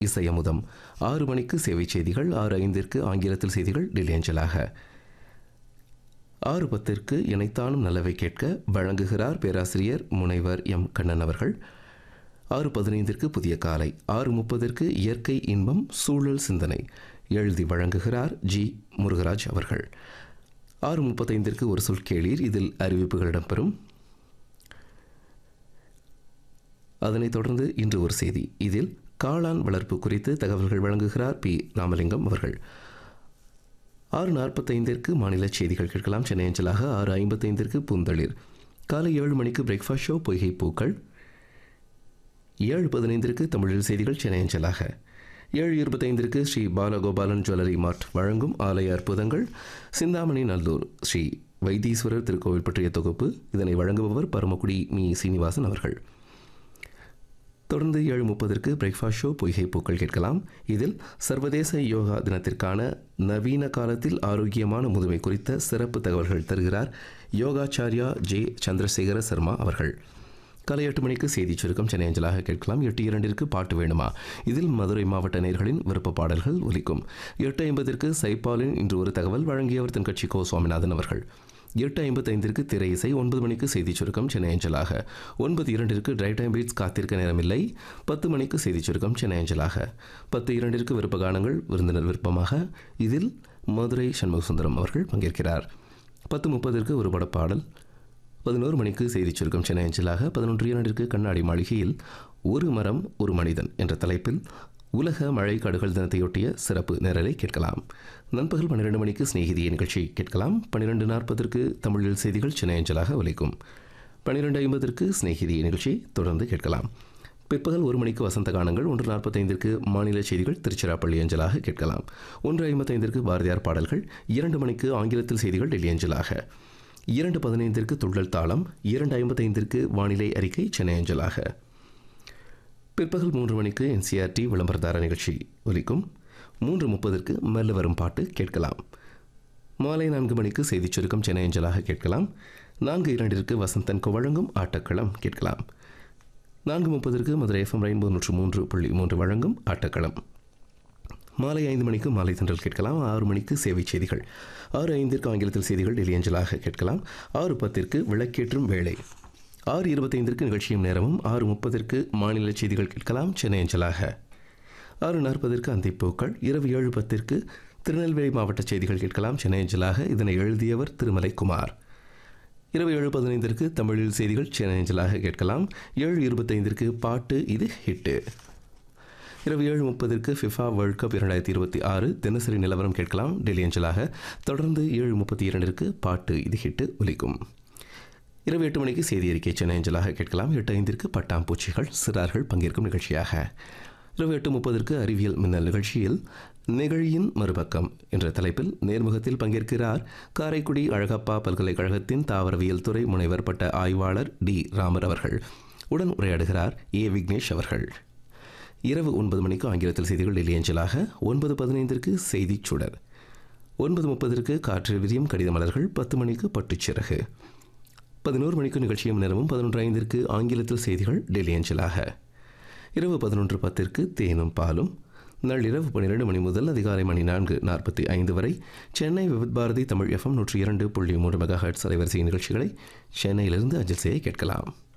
இசையமுதம் ஆறு மணிக்கு சேவை செய்திகள் ஆறு ஐந்திற்கு ஆங்கிலத்தில் செய்திகள் டெல்லி அஞ்சலாக ஆறு பத்திற்கு இணைத்தானும் நல்லவை கேட்க வழங்குகிறார் பேராசிரியர் முனைவர் எம் கண்ணன் அவர்கள் ஆறு பதினைந்திற்கு புதிய காலை ஆறு முப்பதற்கு இயற்கை இன்பம் சூழல் சிந்தனை எழுதி வழங்குகிறார் ஜி முருகராஜ் அவர்கள் ஆறு முப்பத்தைந்திற்கு ஒரு சொல் கேளீர் இதில் அறிவிப்புகள் இடம்பெறும் அதனைத் தொடர்ந்து இன்று ஒரு செய்தி இதில் காளான் வளர்ப்பு குறித்து தகவல்கள் வழங்குகிறார் பி ராமலிங்கம் அவர்கள் ஆறு நாற்பத்தைந்திற்கு மாநில செய்திகள் கேட்கலாம் சென்னை அஞ்சலாக ஆறு ஐம்பத்தைந்திற்கு பூந்தளிர் காலை ஏழு மணிக்கு பிரேக்ஃபாஸ்ட் ஷோ பொய்கை பூக்கள் ஏழு பதினைந்திற்கு தமிழில் செய்திகள் சென்னை அஞ்சலாக ஏழு இருபத்தைந்திற்கு ஸ்ரீ பாலகோபாலன் ஜுவல்லரி மார்ட் வழங்கும் ஆலய அற்புதங்கள் சிந்தாமணி நல்லூர் ஸ்ரீ வைத்தீஸ்வரர் திருக்கோவில் பற்றிய தொகுப்பு இதனை வழங்குபவர் பரமக்குடி மீ சீனிவாசன் அவர்கள் தொடர்ந்து ஏழு முப்பதற்கு பிரேக்ஃபாஸ்ட் ஷோ பொய்கை பூக்கள் கேட்கலாம் இதில் சர்வதேச யோகா தினத்திற்கான நவீன காலத்தில் ஆரோக்கியமான முதுமை குறித்த சிறப்பு தகவல்கள் தருகிறார் யோகாச்சாரியா ஜே சந்திரசேகர சர்மா அவர்கள் காலை எட்டு மணிக்கு செய்தி சுருக்கம் சென்னை அஞ்சலாக கேட்கலாம் எட்டு இரண்டிற்கு பாட்டு வேணுமா இதில் மதுரை மாவட்ட நேர்களின் விருப்ப பாடல்கள் ஒலிக்கும் எட்டு ஐம்பதிற்கு சைபாலின் இன்று ஒரு தகவல் வழங்கியவர் தென்கட்சி கோ சுவாமிநாதன் அவர்கள் எட்டு ஐம்பத்தைந்திற்கு திரை இசை ஒன்பது மணிக்கு செய்தி சுருக்கம் சென்னை அஞ்சலாக ஒன்பது இரண்டிற்கு டிரைவ் டைம் பீட்ஸ் காத்திருக்க நேரமில்லை பத்து மணிக்கு செய்தி சுருக்கம் சென்னை அஞ்சலாக பத்து இரண்டிற்கு விருப்ப கானங்கள் விருந்தினர் விருப்பமாக இதில் மதுரை சண்முக சுந்தரம் அவர்கள் பங்கேற்கிறார் பத்து முப்பதற்கு ஒரு படப்பாடல் பதினோரு மணிக்கு செய்திச் சுருக்கம் சென்னை அஞ்சலாக பதினொன்று இரண்டிற்கு கண்ணாடி மாளிகையில் ஒரு மரம் ஒரு மனிதன் என்ற தலைப்பில் உலக மழை காடுகள் தினத்தையொட்டிய சிறப்பு நேரலை கேட்கலாம் நண்பகல் பன்னிரெண்டு மணிக்கு சிநேகிதிய நிகழ்ச்சி கேட்கலாம் பன்னிரெண்டு நாற்பதற்கு தமிழில் செய்திகள் சென்னை அஞ்சலாக ஒலிக்கும் பன்னிரெண்டு ஐம்பதற்கு சிநேகிதிய நிகழ்ச்சி தொடர்ந்து கேட்கலாம் பிற்பகல் ஒரு மணிக்கு வசந்த கானங்கள் ஒன்று நாற்பத்தைந்திற்கு மாநில செய்திகள் திருச்சிராப்பள்ளி அஞ்சலாக கேட்கலாம் ஒன்று ஐம்பத்தைந்திற்கு பாரதியார் பாடல்கள் இரண்டு மணிக்கு ஆங்கிலத்தில் செய்திகள் டெல்லி அஞ்சலாக இரண்டு பதினைந்திற்கு துள்ளல் தாளம் இரண்டு ஐம்பத்தைந்திற்கு வானிலை அறிக்கை சென்னை அஞ்சலாக பிற்பகல் மூன்று மணிக்கு என்சிஆர்டி விளம்பரதார நிகழ்ச்சி ஒலிக்கும் மூன்று முப்பதற்கு மெல்ல வரும் பாட்டு கேட்கலாம் மாலை நான்கு மணிக்கு செய்திச் சுருக்கம் சென்னை அஞ்சலாக கேட்கலாம் நான்கு இரண்டிற்கு வசந்தன் வழங்கும் ஆட்டக்களம் கேட்கலாம் நான்கு முப்பதற்கு மதுரை எஃப்எம் ரெயின்போ நூற்று மூன்று புள்ளி மூன்று வழங்கும் ஆட்டக்களம் மாலை ஐந்து மணிக்கு மாலை தென்றல் கேட்கலாம் ஆறு மணிக்கு சேவை செய்திகள் ஆறு ஐந்திற்கு ஆங்கிலத்தில் செய்திகள் டெல்லி அஞ்சலாக கேட்கலாம் ஆறு பத்திற்கு விளக்கேற்றும் வேலை ஆறு இருபத்தைந்திற்கு நிகழ்ச்சியும் நேரமும் ஆறு முப்பதற்கு மாநில செய்திகள் கேட்கலாம் சென்னை அஞ்சலாக ஆறு நாற்பதற்கு அந்திப்பூக்கள் இரவு ஏழு பத்திற்கு திருநெல்வேலி மாவட்ட செய்திகள் கேட்கலாம் சென்னை அஞ்சலாக இதனை எழுதியவர் திருமலை குமார் இரவு ஏழு பதினைந்திற்கு தமிழில் செய்திகள் சென்னை அஞ்சலாக கேட்கலாம் ஏழு இருபத்தைந்திற்கு பாட்டு இது ஹிட்டு இரவு ஏழு முப்பதற்கு ஃபிஃபா வேர்ல்ட் கப் இரண்டாயிரத்தி இருபத்தி ஆறு தினசரி நிலவரம் கேட்கலாம் டெல்லி அஞ்சலாக தொடர்ந்து ஏழு முப்பத்தி இரண்டிற்கு பாட்டு இது ஹிட்டு ஒலிக்கும் இரவு எட்டு மணிக்கு செய்தி அறிக்கை சென்னை அஞ்சலாக கேட்கலாம் எட்டு ஐந்திற்கு பட்டாம்பூச்சிகள் சிறார்கள் பங்கேற்கும் நிகழ்ச்சியாக இரவு எட்டு முப்பதற்கு அறிவியல் மின்னல் நிகழ்ச்சியில் நிகழியின் மறுபக்கம் என்ற தலைப்பில் நேர்முகத்தில் பங்கேற்கிறார் காரைக்குடி அழகப்பா பல்கலைக்கழகத்தின் தாவரவியல் துறை முனைவர் பட்ட ஆய்வாளர் டி ராமர் அவர்கள் உடன் உரையாடுகிறார் ஏ விக்னேஷ் அவர்கள் இரவு ஒன்பது மணிக்கு ஆங்கிலத்தில் செய்திகள் டெல்லி அஞ்சலாக ஒன்பது பதினைந்திற்கு செய்திச் சுடர் ஒன்பது முப்பதற்கு காற்றில் விரியும் கடித மலர்கள் பத்து மணிக்கு பட்டுச்சிறகு பதினோரு மணிக்கு நிகழ்ச்சியும் நேரமும் பதினொன்று ஐந்திற்கு ஆங்கிலத்தில் செய்திகள் டெல்லி அஞ்சலாக இரவு பதினொன்று பத்திற்கு தேனும் பாலும் நள்ளிரவு பன்னிரண்டு மணி முதல் அதிகாலை மணி நான்கு நாற்பத்தி ஐந்து வரை சென்னை விவித் பாரதி தமிழ் எஃப்எம் நூற்றி இரண்டு புள்ளி மூன்று மெகா ஹெட்ஸ் அலைவரிசை நிகழ்ச்சிகளை சென்னையிலிருந்து அஞ்சல் செய்ய கேட்கலாம்